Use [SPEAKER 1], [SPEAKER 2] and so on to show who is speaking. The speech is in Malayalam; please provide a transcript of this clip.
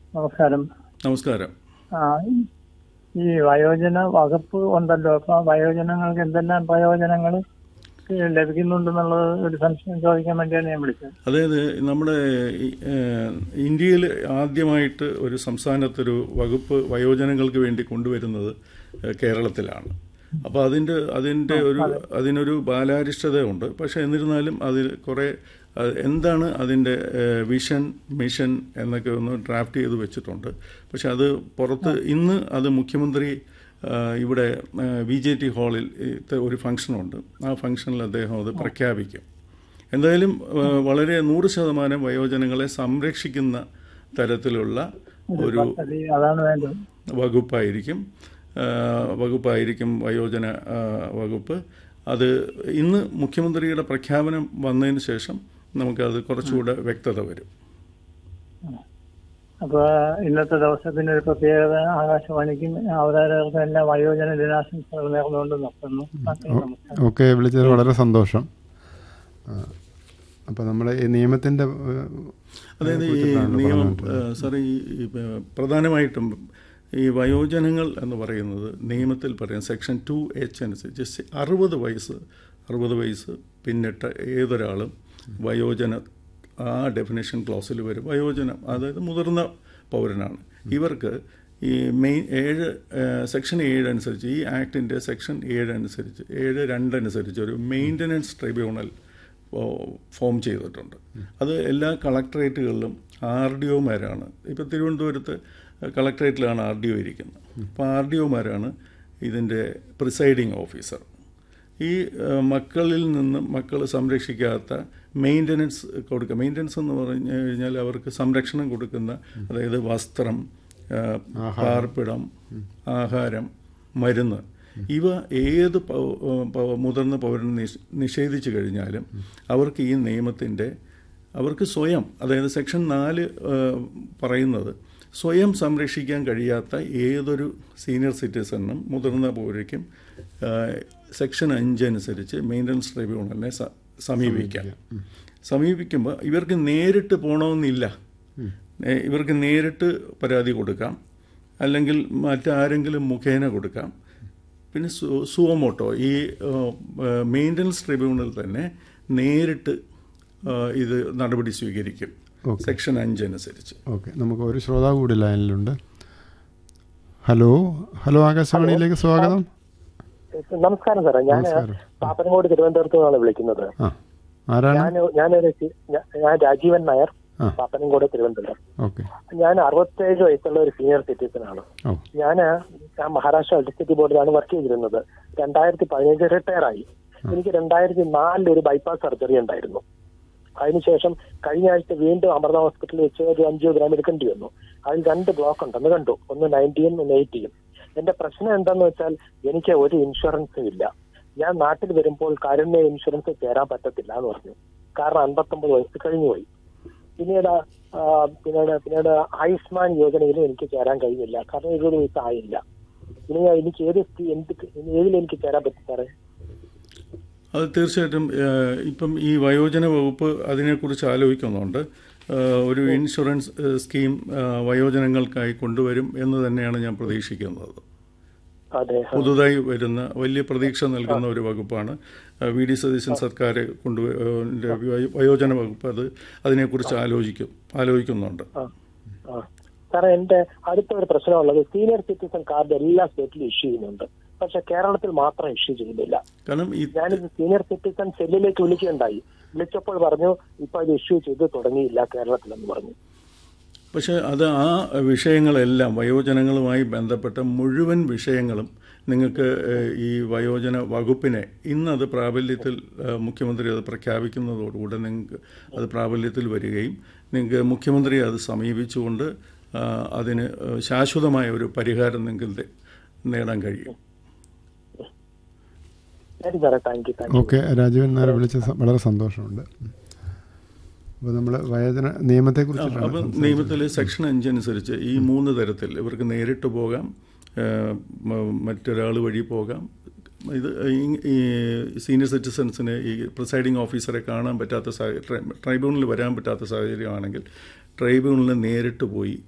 [SPEAKER 1] നമസ്കാരം
[SPEAKER 2] നമസ്കാരം
[SPEAKER 1] ആ ഈ വയോജന വകുപ്പ് ഉണ്ടല്ലോ അപ്പൊ വയോജനങ്ങൾക്ക് എന്തെല്ലാം പ്രയോജനങ്ങൾ ലഭിക്കുന്നുണ്ടെന്നുള്ളത് ഒരു സംശയം ചോദിക്കാൻ വേണ്ടിയാണ് ഞാൻ വിളിച്ചത്
[SPEAKER 2] അതായത് നമ്മുടെ ഈ, ഏഹ്, ഇന്ത്യയിൽ ആദ്യമായിട്ട് ഒരു സംസ്ഥാനത്തൊരു വകുപ്പ് വയോജനങ്ങൾക്ക് വേണ്ടി കൊണ്ടുവരുന്നത് ഏഹ്, കേരളത്തിലാണ് അപ്പോൾ അതിൻ്റെ അതിൻ്റെ ഒരു അതിനൊരു ബാലാരിഷ്ടതയുണ്ട് പക്ഷേ എന്നിരുന്നാലും അതിൽ കുറേ അഹ് എന്താണ് അതിൻ്റെ ഏഹ്, വിഷൻ മിഷൻ എന്നൊക്കെ ഒന്ന് ഡ്രാഫ്റ്റ് ചെയ്ത് വെച്ചിട്ടുണ്ട് പക്ഷെ അത് പുറത്ത് ഇന്ന് അത് മുഖ്യമന്ത്രി ആഹ്, ഇവിടെ വി ജെ ടി ഹാളിൽ ഇത്തെ ഒരു ഫംഗ്ഷനുണ്ട് ആ ഫംഗ്ഷനിൽ അദ്ദേഹം അത് പ്രഖ്യാപിക്കും എന്തായാലും ഏഹ്, വളരെ നൂറ് ശതമാനം വയോജനങ്ങളെ സംരക്ഷിക്കുന്ന തരത്തിലുള്ള ഒരു
[SPEAKER 1] പദ്ധതി അതാണ് വേണ്ടത്
[SPEAKER 2] വകുപ്പായിരിക്കും ആ, വകുപ്പായിരിക്കും വയോജന ആ, വകുപ്പ് അത് ഇന്ന് മുഖ്യമന്ത്രിയുടെ പ്രഖ്യാപനം വന്നതിന് ശേഷം നമുക്കത് കുറച്ചുകൂടെ വ്യക്തത വരും
[SPEAKER 1] അപ്പൊ ഇന്നത്തെ ദിവസത്തിന് ഒരു പ്രത്യേകത ആകാശവാണിക്കും അവതാരകർക്കും എല്ലാം വയോജന ദിനാശംസകൾ നേർന്നുകൊണ്ട് നിർത്തുന്നു നന്ദി, നമസ്കാരം
[SPEAKER 3] ഓക്കെ വിളിച്ചത് വളരെ സന്തോഷം അപ്പോൾ നമ്മുടെ ഈ നിയമത്തിൻ്റെ
[SPEAKER 2] അതായത് ഈ നിയമം സാർ ഈ ഈ, ഏഹ്, പ്രധാനമായിട്ടും ഈ വയോജനങ്ങൾ എന്ന് പറയുന്നത് നിയമത്തിൽ പറയാം സെക്ഷൻ ടു എച്ച് അനുസരിച്ച് സി- അറുപത് വയസ്സ് അറുപത് വയസ്സ് പിന്നിട്ട ഏതൊരാളും വയോജന ആ ഡെഫിനേഷൻ ക്ലോസിൽ വരും വയോജനം അതായത് മുതിർന്ന പൗരനാണ് ഇവർക്ക് ഈ മെയിൻ ഏഴ് ഏഹ്, സെക്ഷൻ ഏഴ് അനുസരിച്ച് ഈ ആക്ടിൻ്റെ സെക്ഷൻ ഏഴ് അനുസരിച്ച് ഏഴ് രണ്ട് അനുസരിച്ച് ഒരു മെയിൻ്റനൻസ് ട്രിബ്യൂണൽ ഫോ- ഫോം ചെയ്തിട്ടുണ്ട് അത് എല്ലാ കളക്ടറേറ്റുകളിലും ആർ ഡി ഒമാരാണ് ഇപ്പോൾ തിരുവനന്തപുരത്ത് കളക്ടറേറ്റിലാണ് ആർ ഡി ഒ ഇരിക്കുന്നത് അപ്പോൾ ആർ ഡി ഒമാരാണ് ഇതിൻ്റെ പ്രിസൈഡിങ് ഓഫീസർ ഈ ആ, മക്കളിൽ നിന്ന് മക്കൾ സംരക്ഷിക്കാത്ത മെയിൻ്റനൻസ് കൊടുക്കുക മെയിൻ്റനൻസ് എന്ന് പറഞ്ഞു കഴിഞ്ഞാൽ അവർക്ക് സംരക്ഷണം കൊടുക്കുന്ന അതായത് വസ്ത്രം ആ, പാർപ്പിടം ആഹാരം മരുന്ന് ഇവ ഏത് പൗ- പൗ- മുതിർന്ന പൗരന് നിഷ്- നിഷേധിച്ചു കഴിഞ്ഞാലും അവർക്ക് ഈ നിയമത്തിൻ്റെ അവർക്ക് സ്വയം അതായത് സെക്ഷൻ നാല് ഏഹ്, പറയുന്നത് സ്വയം സംരക്ഷിക്കാൻ കഴിയാത്ത ഏതൊരു സീനിയർ സിറ്റിസണും മുതിർന്ന പൗരയ്ക്കും ഏഹ്, സെക്ഷൻ അഞ്ച് അനുസരിച്ച് മെയിൻ്റനൻസ് ട്രിബ്യൂണലിനെ സ- സമീപിക്കാം സമീപിക്കുമ്പോൾ ഇവർക്ക് നേരിട്ട് പോകണമെന്നില്ല ഏഹ്, ഇവർക്ക് നേരിട്ട് പരാതി കൊടുക്കാം അല്ലെങ്കിൽ മറ്റാരെങ്കിലും മുഖേന കൊടുക്കാം പിന്നെ സു- സുവമോട്ടോ ഈ മെയിൻ്റനൻസ് ട്രിബ്യൂണൽ തന്നെ നേരിട്ട് ആ, ഇത് നടപടി സ്വീകരിക്കും
[SPEAKER 3] ഓക്കെ.
[SPEAKER 2] സെക്ഷൻ അഞ്ച് അനുസരിച്ച്
[SPEAKER 3] ഓക്കെ നമുക്ക് ഒരു ശ്രോതാവ് കൂടി ലൈനിലുണ്ട് ഹലോ ഹലോ ആകാശവാണിയിലേക്ക് സ്വാഗതം
[SPEAKER 4] നമസ്കാരം സാറേ ഞാൻ
[SPEAKER 3] നമസ്കാരം.
[SPEAKER 4] പാപ്പനങ്ങോട് തിരുവനന്തപുരത്ത് നിന്നാണ് വിളിക്കുന്നത്
[SPEAKER 3] ആ ആരാണ്
[SPEAKER 4] ഞാൻ ഞാനൊരു സി- ഞാ- ഞാൻ രാജീവൻ നായർ
[SPEAKER 3] ആ.
[SPEAKER 4] പാപ്പനങ്കോട് തിരുവനന്തപുരം
[SPEAKER 3] ഓക്കെ
[SPEAKER 4] ഞാൻ അറുപത്തേഴ് വയസ്സുള്ള ഒരു സീനിയർ സിറ്റിസൺ ആണ്
[SPEAKER 3] ഓ
[SPEAKER 4] ഞാൻ മഹാരാഷ്ട്ര ഇലക്ട്രിസിറ്റി ബോർഡിലാണ് വർക്ക് ചെയ്തിരുന്നത് രണ്ടായിരത്തി പതിനഞ്ച് റിട്ടയർ ആയി എനിക്ക് രണ്ടായിരത്തി നാലിൽ ഒരു ബൈപ്പാസ് സർജറി ഉണ്ടായിരുന്നു അതിനുശേഷം കഴിഞ്ഞ ആഴ്ച വീണ്ടും അമൃത ഹോസ്പിറ്റലിൽ വെച്ച് ഒരു അഞ്ചിയോഗ്രാം എടുക്കേണ്ടി വന്നു അതിൽ രണ്ട് ബ്ലോക്ക് ഉണ്ടെന്ന് കണ്ടു ഒന്ന് നയൻറ്റിയും ഒന്ന് എയ്റ്റിയും എന്റെ പ്രശ്നം എന്താന്ന് വെച്ചാൽ എനിക്ക് ഒരു ഇൻഷുറൻസും ഇല്ല ഞാൻ നാട്ടിൽ വരുമ്പോൾ കാരുണ്യ ഇൻഷുറൻസ് ചേരാൻ പറ്റത്തില്ല എന്ന് പറഞ്ഞു കാരണം അൻപത്തൊമ്പത് വയസ്സ് കഴിഞ്ഞുപോയി പിന്നീട് ആ, പിന്നീട് പിന്നീട് ആയുഷ്മാൻ യോജനയിലും എനിക്ക് ചേരാൻ കഴിയില്ല കാരണം എഴുപത് വയസ്സ് ആയില്ല ഇനി ഞാൻ- എനിക്ക് ഏത് സ്കീ- എന്ത് ഇനി ഏതിൽ എനിക്ക് ചേരാൻ പറ്റും സാറേ
[SPEAKER 2] അത് തീർച്ചയായിട്ടും ഏഹ്, ഇപ്പം ഈ വയോജന വകുപ്പ് അതിനെക്കുറിച്ച് ആലോചിക്കുന്നുണ്ട് ഏഹ്, ഒരു ഇൻഷുറൻസ് ഏഹ്, സ്കീം ഏഹ്, വയോജനങ്ങൾക്കായി കൊണ്ടുവരും എന്ന് തന്നെയാണ് ഞാൻ പ്രതീക്ഷിക്കുന്നത്
[SPEAKER 4] അതെ
[SPEAKER 2] പുതുതായി വരുന്ന വലിയ പ്രതീക്ഷ നൽകുന്ന ഒരു വകുപ്പാണ് ഏഹ്, വി ഡി സതീശൻ സർക്കാർ കൊണ്ടു വയോജന വകുപ്പ് അത് അതിനെക്കുറിച്ച് ആലോചിക്കും ആലോചിക്കുന്നുണ്ട്
[SPEAKER 4] ആ ആ സാറേ എന്റെ അടുത്ത ഒരു പ്രശ്നമുള്ളത് സീനിയർ സിറ്റിസൺ കാർഡ് എല്ലാ സ്റ്റേറ്റിലും ഇഷ്യൂ ചെയ്യുന്നുണ്ട് പക്ഷെ കേരളത്തിൽ മാത്രം ഇഷ്യൂ ചെയ്യുന്നില്ല
[SPEAKER 2] കാരണം ഈ
[SPEAKER 4] ഞാനിത് സീനിയർ സിറ്റിസൺ സെല്ലിലേക്ക് വിളിക്കുകയുണ്ടായി വിളിച്ചപ്പോൾ പറഞ്ഞു ഇപ്പൊ ഇത് ഇഷ്യൂ ചെയ്ത് തുടങ്ങിയില്ല കേരളത്തിലെന്ന് പറഞ്ഞു
[SPEAKER 2] പക്ഷെ അത് ആ വിഷയങ്ങളെല്ലാം വയോജനങ്ങളുമായി ബന്ധപ്പെട്ട മുഴുവൻ വിഷയങ്ങളും നിങ്ങൾക്ക് ഏഹ്, ഈ വയോജന വകുപ്പിനെ ഇന്നത് പ്രാബല്യത്തിൽ ഏഹ്, മുഖ്യമന്ത്രി അത് പ്രഖ്യാപിക്കുന്നതോടുകൂടെ നിങ്ങൾക്ക് അത് പ്രാബല്യത്തിൽ വരികയും നിങ്ങൾക്ക് മുഖ്യമന്ത്രി അത് സമീപിച്ചുകൊണ്ട് ആ, അതിന് ഏഹ്, ശാശ്വതമായ ഒരു പരിഹാരം നിങ്ങൾക്ക് നേടാൻ കഴിയും
[SPEAKER 4] ശരി സാറേ thank you thank you
[SPEAKER 3] okay Rajeevan Nair വിളിച്ച സ- വളരെ സന്തോഷമുണ്ട് അപ്പോൾ നമ്മൾ വയോജന നിയമത്തെക്കുറിച്ചിട്ടാണ്
[SPEAKER 2] അപ്പം നിയമത്തിലെ സെക്ഷൻ അഞ്ചനുസരിച്ച് ഈ മൂന്ന് തരത്തിൽ ഇവർക്ക് നേരിട്ട് പോകാം ഏഹ്, മ- മറ്റൊരാൾ വഴി പോകാം ഇത് ഈ- ഈ സീനിയർ സിറ്റിസൺസിന് ഈ പ്രിസൈഡിംഗ് ഓഫീസറെ കാണാൻ പറ്റാത്ത സാഹചര്യം ട്രൈബ്യൂണലിൽ വരാൻ പറ്റാത്ത സാഹചര്യമാണെങ്കിൽ ട്രൈബ്യൂണലിൽ നേരിട്ട് പോയി